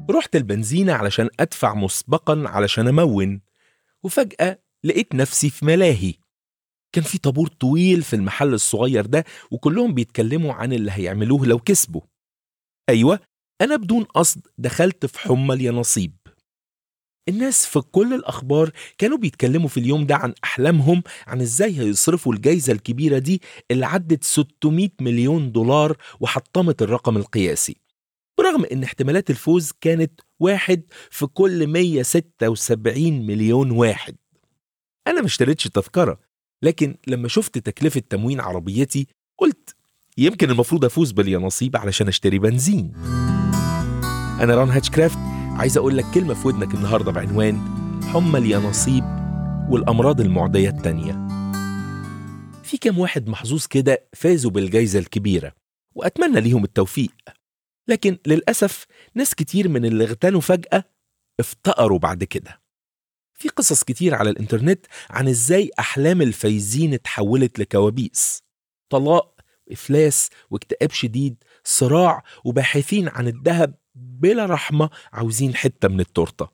رحت البنزينة علشان أدفع مسبقا علشان أمون وفجأة لقيت نفسي في ملاهي كان في طابور طويل في المحل الصغير ده وكلهم بيتكلموا عن اللي هيعملوه لو كسبوا أيوة أنا بدون قصد دخلت في حمى اليانصيب الناس في كل الأخبار كانوا بيتكلموا في اليوم ده عن أحلامهم عن إزاي هيصرفوا الجايزة الكبيرة دي اللي عدت 600 مليون دولار وحطمت الرقم القياسي برغم إن احتمالات الفوز كانت واحد في كل 176 مليون واحد أنا ما اشتريتش تذكرة لكن لما شفت تكلفة تموين عربيتي قلت يمكن المفروض أفوز باليانصيب علشان أشتري بنزين أنا ران هاتشكرافت عايز أقول لك كلمة في ودنك النهاردة بعنوان حمى اليانصيب والأمراض المعدية التانية في كام واحد محظوظ كده فازوا بالجايزة الكبيرة وأتمنى ليهم التوفيق لكن للأسف ناس كتير من اللي اغتنوا فجأة افتقروا بعد كده في قصص كتير على الإنترنت عن إزاي أحلام الفايزين اتحولت لكوابيس طلاق إفلاس واكتئاب شديد صراع وباحثين عن الذهب بلا رحمة عاوزين حتة من التورتة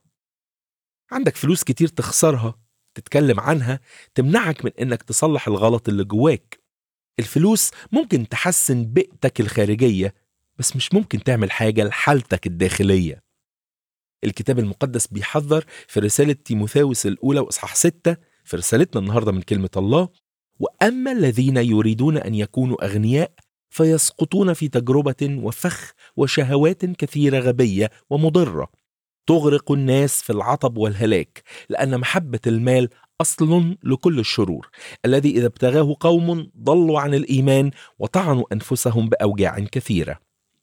عندك فلوس كتير تخسرها تتكلم عنها تمنعك من إنك تصلح الغلط اللي جواك الفلوس ممكن تحسن بيئتك الخارجية بس مش ممكن تعمل حاجة لحالتك الداخلية الكتاب المقدس بيحذر في رسالة تيموثاوس الأولى وإصحاح 6 في رسالتنا النهاردة من كلمة الله وأما الذين يريدون أن يكونوا أغنياء فيسقطون في تجربة وفخ وشهوات كثيرة غبية ومضرة تغرق الناس في العطب والهلاك لأن محبة المال أصل لكل الشرور الذي إذا ابتغاه قوم ضلوا عن الإيمان وطعنوا أنفسهم بأوجاع كثيرة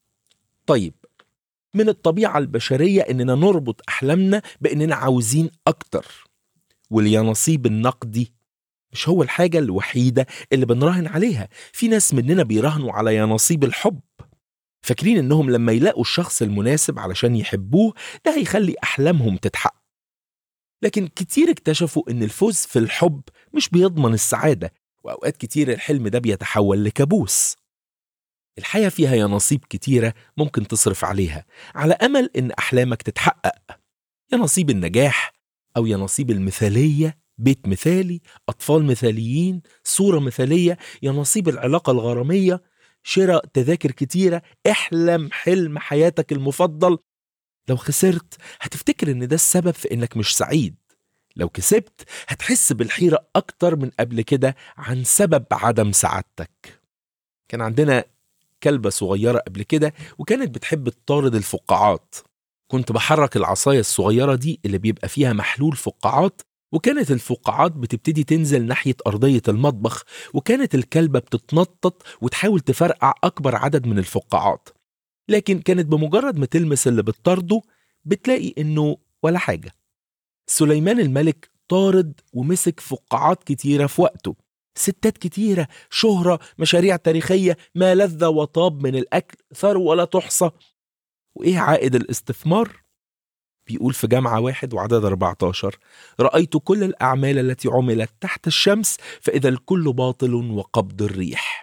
طيب من الطبيعة البشرية إننا نربط أحلامنا بإننا عاوزين أكتر واليانصيب النقدي مش هو الحاجة الوحيدة اللي بنراهن عليها في ناس مننا بيراهنوا على يانصيب الحب فاكرين إنهم لما يلاقوا الشخص المناسب علشان يحبوه ده هيخلي أحلامهم تتحقق لكن كتير اكتشفوا إن الفوز في الحب مش بيضمن السعادة وأوقات كتير الحلم ده بيتحول لكابوس الحياة فيها يناصيب كتيرة ممكن تصرف عليها على أمل إن أحلامك تتحقق يناصيب النجاح أو يناصيب المثالية بيت مثالي أطفال مثاليين صورة مثالية يناصيب العلاقة الغرامية شراء تذاكر كتيرة احلم حلم حياتك المفضل لو خسرت هتفتكر إن ده السبب في إنك مش سعيد لو كسبت هتحس بالحيرة أكتر من قبل كده عن سبب عدم سعادتك كان عندنا كلبة صغيرة قبل كده وكانت بتحب تطارد الفقاعات كنت بحرك العصاية الصغيرة دي اللي بيبقى فيها محلول فقاعات وكانت الفقاعات بتبتدي تنزل ناحية أرضية المطبخ وكانت الكلبة بتتنطط وتحاول تفرقع أكبر عدد من الفقاعات لكن كانت بمجرد ما تلمس اللي بتطارده بتلاقي إنه ولا حاجة سليمان الملك طارد ومسك فقاعات كتيرة في وقته ستات كتيرة شهرة مشاريع تاريخية ما لذ وطاب من الأكل ثروة لا تحصى وإيه عائد الاستثمار؟ بيقول في جامعة واحد وعدد 14 رأيت كل الأعمال التي عملت تحت الشمس فإذا الكل باطل وقبض الريح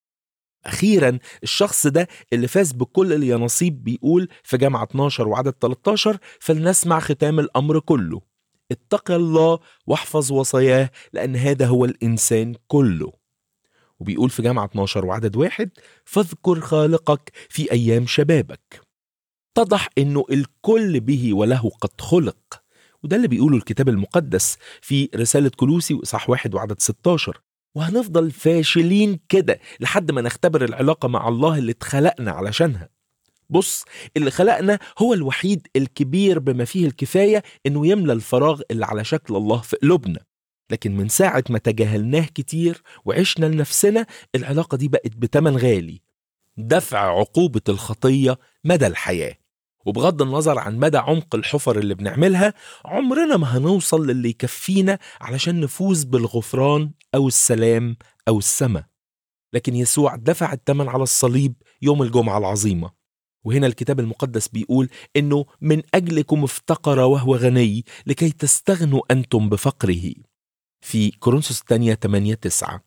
أخيرا الشخص ده اللي فاز بكل اليانصيب بيقول في جامعة 12 وعدد 13 فلنسمع ختام الأمر كله اتق الله واحفظ وصاياه لأن هذا هو الإنسان كله وبيقول في جامعة 12 وعدد واحد فاذكر خالقك في أيام شبابك اتضح انه الكل به وله قد خلق وده اللي بيقوله الكتاب المقدس في رسالة كلوسي وإصحاح واحد وعدد 16 وهنفضل فاشلين كده لحد ما نختبر العلاقة مع الله اللي اتخلقنا علشانها بص اللي خلقنا هو الوحيد الكبير بما فيه الكفاية انه يملى الفراغ اللي على شكل الله في قلوبنا لكن من ساعة ما تجاهلناه كتير وعشنا لنفسنا العلاقة دي بقت بتمن غالي دفع عقوبة الخطية مدى الحياة وبغض النظر عن مدى عمق الحفر اللي بنعملها عمرنا ما هنوصل للي يكفينا علشان نفوز بالغفران أو السلام أو السماء لكن يسوع دفع الثمن على الصليب يوم الجمعة العظيمة وهنا الكتاب المقدس بيقول إنه من أجلكم افتقر وهو غني لكي تستغنوا أنتم بفقره في كورنثوس الثانية 8 9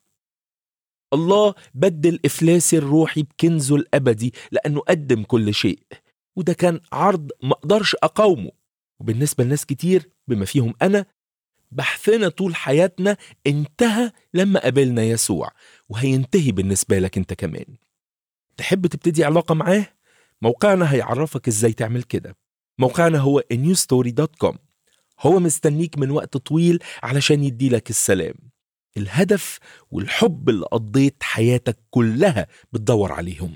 الله بدل إفلاسي الروحي بكنزه الأبدي لأنه قدم كل شيء وده كان عرض ما اقدرش اقاومه وبالنسبه لناس كتير بما فيهم انا بحثنا طول حياتنا انتهى لما قابلنا يسوع وهينتهي بالنسبه لك انت كمان تحب تبتدي علاقه معاه موقعنا هيعرفك ازاي تعمل كده موقعنا هو newstory.com هو مستنيك من وقت طويل علشان يديلك السلام الهدف والحب اللي قضيت حياتك كلها بتدور عليهم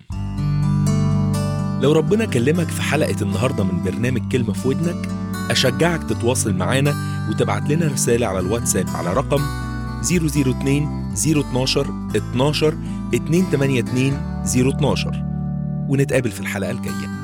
لو ربنا كلمك في حلقة النهاردة من برنامج كلمة في ودنك أشجعك تتواصل معانا وتبعت لنا رسالة على الواتساب على رقم 002 012 12 282 012 ونتقابل في الحلقة الجاية